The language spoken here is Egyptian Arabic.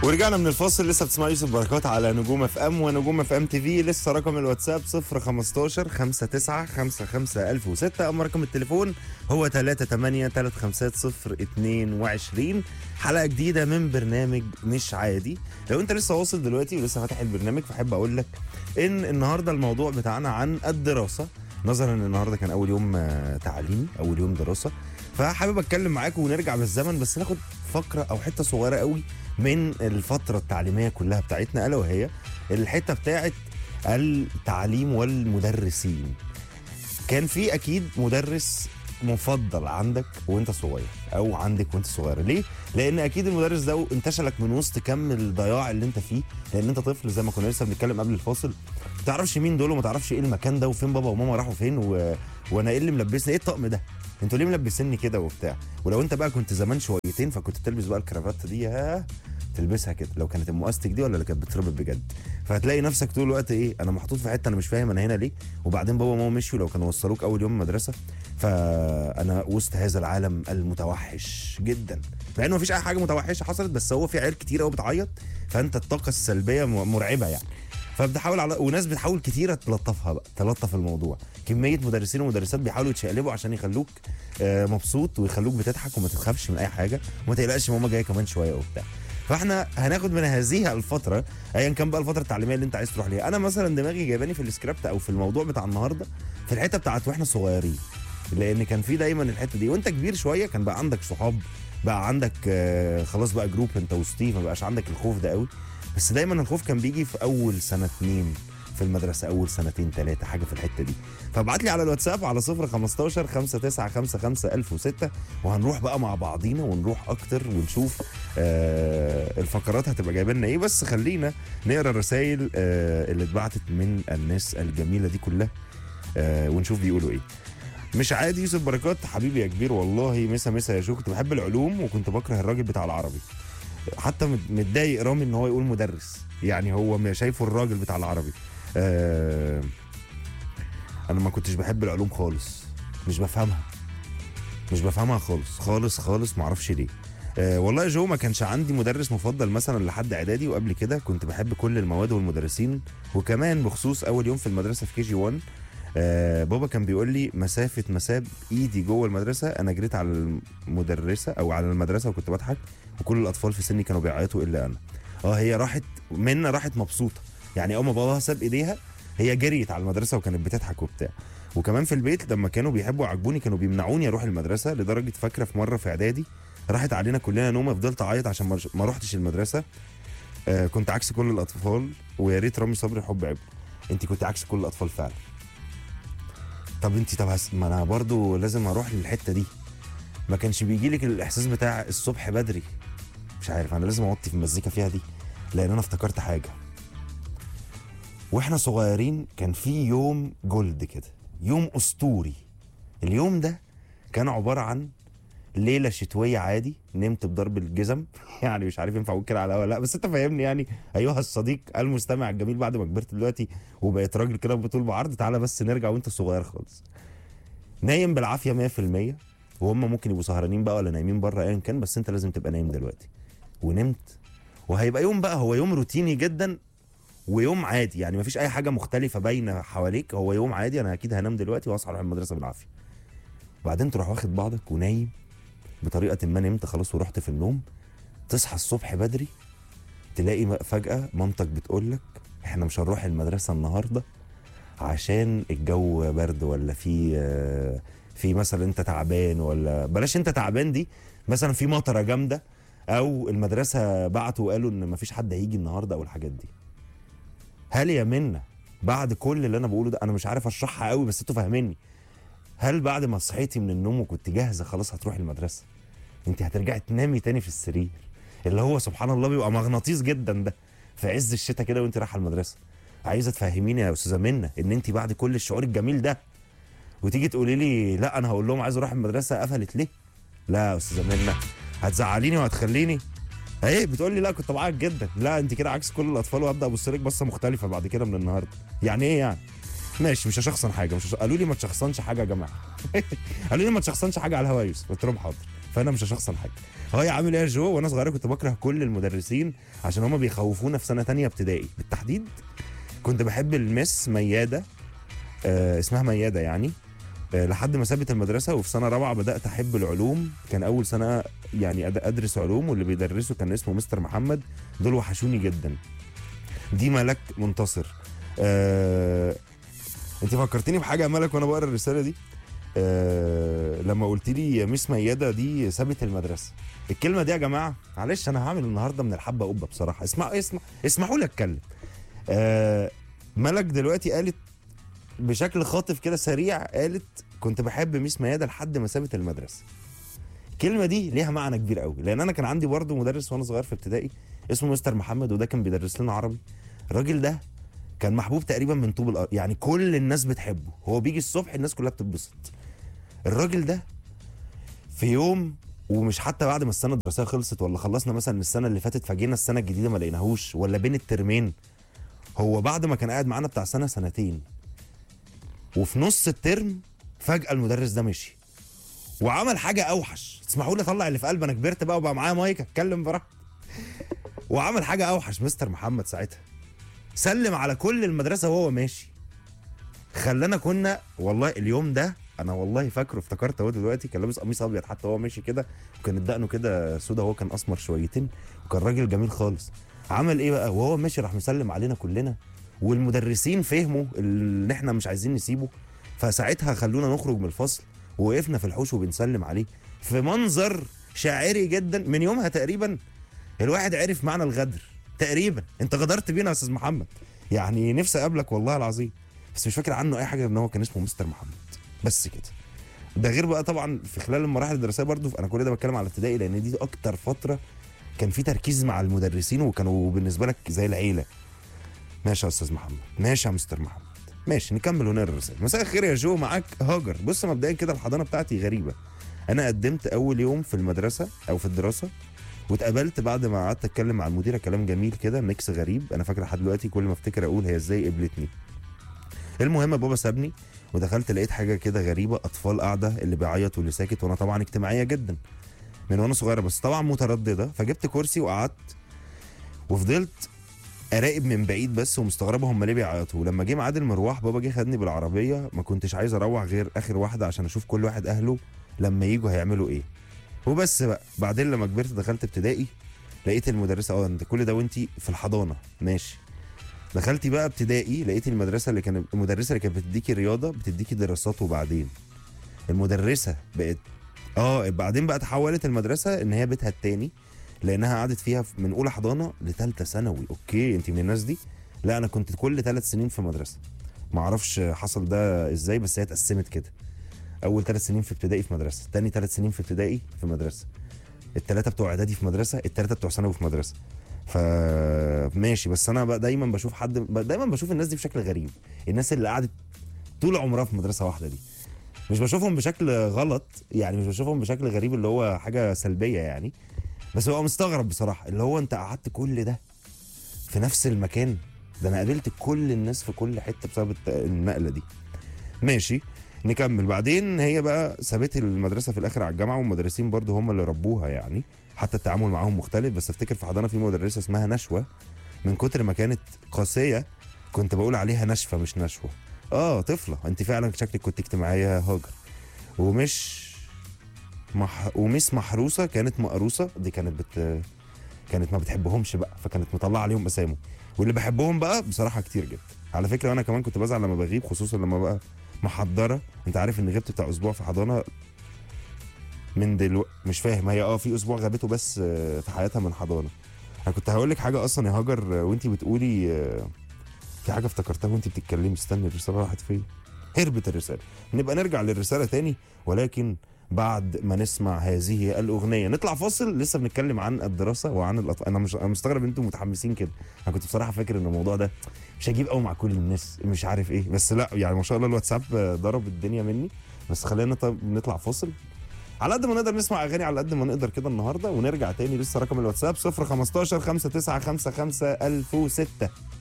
ورجعنا من الفاصل لسه بتسمع يوسف بركات على نجوم اف ام ونجوم اف ام تي في لسه رقم الواتساب 015 59 55 1006 اما رقم التليفون هو 38 350 22 حلقه جديده من برنامج مش عادي لو انت لسه واصل دلوقتي ولسه فاتح البرنامج فاحب اقول لك ان النهارده الموضوع بتاعنا عن الدراسه نظرا ان النهارده كان اول يوم آه، تعليمي اول يوم دراسه فحابب اتكلم معاكم ونرجع بالزمن بس ناخد فقره او حته صغيره قوي من الفتره التعليميه كلها بتاعتنا الا وهي الحته بتاعت التعليم والمدرسين كان في اكيد مدرس مفضل عندك وانت صغير او عندك وانت صغيره ليه لان اكيد المدرس ده انتشلك من وسط كم الضياع اللي انت فيه لان انت طفل زي ما كنا لسه بنتكلم قبل الفاصل ما تعرفش مين دول وما تعرفش ايه المكان ده وفين بابا وماما راحوا فين و... وانا ايه اللي ملبسني ايه الطقم ده انتوا ليه ملبسيني كده وبتاع ولو انت بقى كنت زمان شويتين فكنت تلبس بقى الكرافات دي ياه تلبسها كده لو كانت المؤستك دي ولا اللي كانت بتربط بجد فهتلاقي نفسك طول الوقت ايه انا محطوط في حته انا مش فاهم انا هنا ليه وبعدين بابا وماما مشيوا لو كانوا وصلوك اول يوم المدرسه فانا وسط هذا العالم المتوحش جدا مع انه مفيش اي حاجه متوحشه حصلت بس هو في عيال كتير قوي بتعيط فانت الطاقه السلبيه م- مرعبه يعني فبتحاول على وناس بتحاول كتيره تلطفها بقى تلطف الموضوع كميه مدرسين ومدرسات بيحاولوا يتشقلبوا عشان يخلوك آه، مبسوط ويخلوك بتضحك وما تتخافش من اي حاجه وما تقلقش ماما جايه كمان شويه وبتاع فاحنا هناخد من هذه الفتره ايا كان بقى الفتره التعليميه اللي انت عايز تروح ليها انا مثلا دماغي جايباني في السكريبت او في الموضوع بتاع النهارده في الحته بتاعت واحنا صغيرين لان كان في دايما الحته دي وانت كبير شويه كان بقى عندك صحاب بقى عندك آه، خلاص بقى جروب انت وستيف ما بقاش عندك الخوف ده قوي بس دايما الخوف كان بيجي في اول سنه اتنين في المدرسه اول سنتين ثلاثه حاجه في الحته دي فابعت لي على الواتساب على 015 5955 1006 وهنروح بقى مع بعضينا ونروح اكتر ونشوف آه الفقرات هتبقى جايبه لنا ايه بس خلينا نقرا الرسائل آه اللي اتبعتت من الناس الجميله دي كلها آه ونشوف بيقولوا ايه مش عادي يوسف بركات حبيبي يا كبير والله مسا مسا يا شو كنت بحب العلوم وكنت بكره الراجل بتاع العربي حتى مت- متضايق رامي ان هو يقول مدرس يعني هو ما شايفه الراجل بتاع العربي آه انا ما كنتش بحب العلوم خالص مش بفهمها مش بفهمها خالص خالص خالص ما اعرفش ليه آه والله يا جو ما كانش عندي مدرس مفضل مثلا لحد اعدادي وقبل كده كنت بحب كل المواد والمدرسين وكمان بخصوص اول يوم في المدرسه في كي جي 1 آه بابا كان بيقول لي مسافه مساب ايدي جوه المدرسه انا جريت على المدرسه او على المدرسه وكنت بضحك وكل الاطفال في سني كانوا بيعيطوا الا انا اه هي راحت منا راحت مبسوطه يعني اول ما باباها ساب ايديها هي جريت على المدرسه وكانت بتضحك وبتاع وكمان في البيت لما كانوا بيحبوا يعجبوني كانوا بيمنعوني اروح المدرسه لدرجه فاكره في مره في اعدادي راحت علينا كلنا نومه فضلت اعيط عشان ما- ما رحتش المدرسه آه كنت عكس كل الاطفال ويا ريت رامي صبري حب عيب انت كنت عكس كل الاطفال فعلا طب انت طب هس... ما انا برضو لازم اروح للحته دي ما كانش بيجي لك الاحساس بتاع الصبح بدري مش عارف انا لازم اوطي في المزيكا فيها دي لان انا افتكرت حاجه واحنا صغيرين كان في يوم جولد كده يوم اسطوري اليوم ده كان عباره عن ليله شتويه عادي نمت بضرب الجزم يعني مش عارف ينفع اقول كده على الهوا ولا لا بس انت فاهمني يعني ايها الصديق المستمع الجميل بعد ما كبرت دلوقتي وبقيت راجل كده بطول بعرض تعالى بس نرجع وانت صغير خالص نايم بالعافيه 100% وهم ممكن يبقوا سهرانين بقى ولا نايمين بره ايا كان بس انت لازم تبقى نايم دلوقتي ونمت وهيبقى يوم بقى هو يوم روتيني جدا ويوم عادي يعني مفيش اي حاجه مختلفه باينه حواليك هو يوم عادي انا اكيد هنام دلوقتي واصحى اروح المدرسه بالعافيه وبعدين تروح واخد بعضك ونايم بطريقه ما نمت خلاص ورحت في النوم تصحى الصبح بدري تلاقي م- فجاه مامتك بتقول لك احنا مش هنروح المدرسه النهارده عشان الجو برد ولا في آه، في مثلا انت تعبان ولا بلاش انت تعبان دي مثلا في مطره جامده او المدرسه بعتوا وقالوا ان مفيش حد هيجي النهارده او الحاجات دي هل يا منا بعد كل اللي انا بقوله ده انا مش عارف اشرحها قوي بس انتوا فاهميني هل بعد ما صحيتي من النوم وكنت جاهزه خلاص هتروحي المدرسه انت هترجعي تنامي تاني في السرير اللي هو سبحان الله بيبقى مغناطيس جدا ده في عز الشتاء كده وانت رايحه المدرسه عايزه تفهميني يا استاذه منى ان انت بعد كل الشعور الجميل ده وتيجي تقولي لي لا انا هقول لهم عايز اروح المدرسه قفلت ليه لا يا استاذه منى هتزعليني وهتخليني ايه بتقول لي لا كنت بعيط جدا لا انت كده عكس كل الاطفال وهبدا ابص لك بصه مختلفه بعد كده من النهارده يعني ايه يعني ماشي مش هشخصن حاجه مش هش... قالوا لي ما تشخصنش حاجه يا جماعه قالوا لي ما تشخصنش حاجه على الهوا يا يوسف قلت لهم حاضر فانا مش هشخصن حاجه هو يا عامل ايه يا جو وانا صغير كنت بكره كل المدرسين عشان هم بيخوفونا في سنه تانية ابتدائي بالتحديد كنت بحب المس مياده آه اسمها مياده يعني آه لحد ما سابت المدرسه وفي سنه رابعه بدات احب العلوم كان اول سنه يعني أد- ادرس علوم واللي بيدرسه كان اسمه مستر محمد دول وحشوني جدا دي ملك منتصر آه انت فكرتني بحاجه يا ملك وانا بقرا الرساله دي آه لما قلت لي ميس مياده دي سابت المدرسه الكلمه دي يا جماعه معلش انا هعمل النهارده من الحبه قبه بصراحه اسمع اسمع اسمحوا لي اتكلم آه ملك دلوقتي قالت بشكل خاطف كده سريع قالت كنت بحب ميس مياده لحد ما سابت المدرسه الكلمه دي ليها معنى كبير قوي لان انا كان عندي برضه مدرس وانا صغير في ابتدائي اسمه مستر محمد وده كان بيدرس لنا عربي الراجل ده كان محبوب تقريبا من طوب الارض يعني كل الناس بتحبه هو بيجي الصبح الناس كلها بتتبسط الراجل ده في يوم ومش حتى بعد ما السنه الدراسيه خلصت ولا خلصنا مثلا السنه اللي فاتت فجينا السنه الجديده ما لقيناهوش ولا بين الترمين هو بعد ما كان قاعد معانا بتاع سنه سنتين وفي نص الترم فجاه المدرس ده مشي وعمل حاجه اوحش اسمحوا لي اطلع اللي في قلبي انا كبرت بقى وبقى معايا مايك اتكلم براحتي وعمل حاجه اوحش مستر محمد ساعتها سلم على كل المدرسه وهو ماشي خلانا كنا والله اليوم ده انا والله فاكره افتكرت اهو دلوقتي كان لابس قميص ابيض حتى وهو ماشي كده وكان دقنه كده سودا وهو كان اسمر شويتين وكان راجل جميل خالص عمل ايه بقى وهو ماشي راح مسلم علينا كلنا والمدرسين فهموا ان احنا مش عايزين نسيبه فساعتها خلونا نخرج من الفصل ووقفنا في الحوش وبنسلم عليه في منظر شاعري جدا من يومها تقريبا الواحد عرف معنى الغدر تقريبا انت غدرت بينا يا استاذ محمد يعني نفسي اقابلك والله العظيم بس مش فاكر عنه اي حاجه غير ان هو كان اسمه مستر محمد بس كده ده غير بقى طبعا في خلال المراحل الدراسيه برضو انا كل ده بتكلم على ابتدائي لان دي اكتر فتره كان في تركيز مع المدرسين وكانوا بالنسبه لك زي العيله ماشي يا استاذ محمد ماشي يا مستر محمد ماشي نكمل ونقرا الرسائل مساء الخير يا جو معاك هاجر بص مبدئيا كده الحضانه بتاعتي غريبه انا قدمت اول يوم في المدرسه او في الدراسه واتقابلت بعد ما قعدت اتكلم مع المديره كلام جميل كده ميكس غريب انا فاكر لحد دلوقتي كل ما افتكر اقول هي ازاي قبلتني المهم بابا سابني ودخلت لقيت حاجه كده غريبه اطفال قاعده اللي بيعيط واللي ساكت وانا طبعا اجتماعيه جدا من وانا صغيره بس طبعا متردده فجبت كرسي وقعدت وفضلت اراقب من بعيد بس ومستغربه هم ليه بيعيطوا ولما جه ميعاد المروح بابا جه خدني بالعربيه ما كنتش عايز اروح غير اخر واحده عشان اشوف كل واحد اهله لما يجوا هيعملوا ايه وبس بقى بعدين لما كبرت دخلت ابتدائي لقيت المدرسه اه انت كل ده وانت في الحضانه ماشي دخلتي بقى ابتدائي لقيت المدرسه اللي كانت المدرسه اللي كانت بتديكي رياضه بتديكي دراسات وبعدين المدرسه بقت اه بعدين بقى تحولت المدرسه ان هي بيتها التاني لانها قعدت فيها من اولى حضانه لثالثه ثانوي اوكي انت من الناس دي لا انا كنت كل ثلاث سنين في مدرسه ما اعرفش حصل ده ازاي بس هي اتقسمت كده اول ثلاث سنين في ابتدائي في مدرسه تاني ثلاث سنين في ابتدائي في مدرسه الثلاثه بتوع اعدادي في مدرسه الثلاثه بتوع ثانوي في مدرسه فماشي بس انا بقى دايما بشوف حد دايما بشوف الناس دي بشكل غريب الناس اللي قعدت طول عمرها في مدرسه واحده دي مش بشوفهم بشكل غلط يعني مش بشوفهم بشكل غريب اللي هو حاجه سلبيه يعني بس ببقى مستغرب بصراحه اللي هو انت قعدت كل ده في نفس المكان ده انا قابلت كل الناس في كل حته بسبب الت- النقله دي ماشي نكمل بعدين هي بقى سابت المدرسه في الاخر على الجامعه والمدرسين برضو هم اللي ربوها يعني حتى التعامل معاهم مختلف بس افتكر في حضانه في مدرسه اسمها نشوه من كتر ما كانت قاسيه كنت بقول عليها نشفه مش نشوه اه طفله انت فعلا شكلك كنت اجتماعيه يا هاجر ومش مح... ومس محروسه كانت مقروسه دي كانت بت كانت ما بتحبهمش بقى فكانت مطلعه عليهم اسامه واللي بحبهم بقى بصراحه كتير جدا على فكره انا كمان كنت بزعل لما بغيب خصوصا لما بقى محضره انت عارف ان غبت بتاع اسبوع في حضانه من دلوقتي مش فاهم هي اه في اسبوع غابته بس آه، في حياتها من حضانه انا كنت هقول لك حاجه اصلا يا هاجر آه، وانت بتقولي آه، في حاجه افتكرتها وانت بتتكلمي استني الرساله راحت فين هربت الرساله نبقى نرجع للرساله تاني ولكن بعد ما نسمع هذه الاغنيه نطلع فاصل لسه بنتكلم عن الدراسه وعن الاطفال انا مش انا مستغرب ان انتم متحمسين كده انا كنت بصراحه فاكر ان الموضوع ده مش هجيب قوي مع كل الناس مش عارف ايه بس لا يعني ما شاء الله الواتساب آه، ضرب الدنيا مني بس خلينا طب نطلع فاصل على قد ما نقدر نسمع اغاني على قد ما نقدر كده النهارده ونرجع تاني لسه رقم الواتساب 015 5955 1006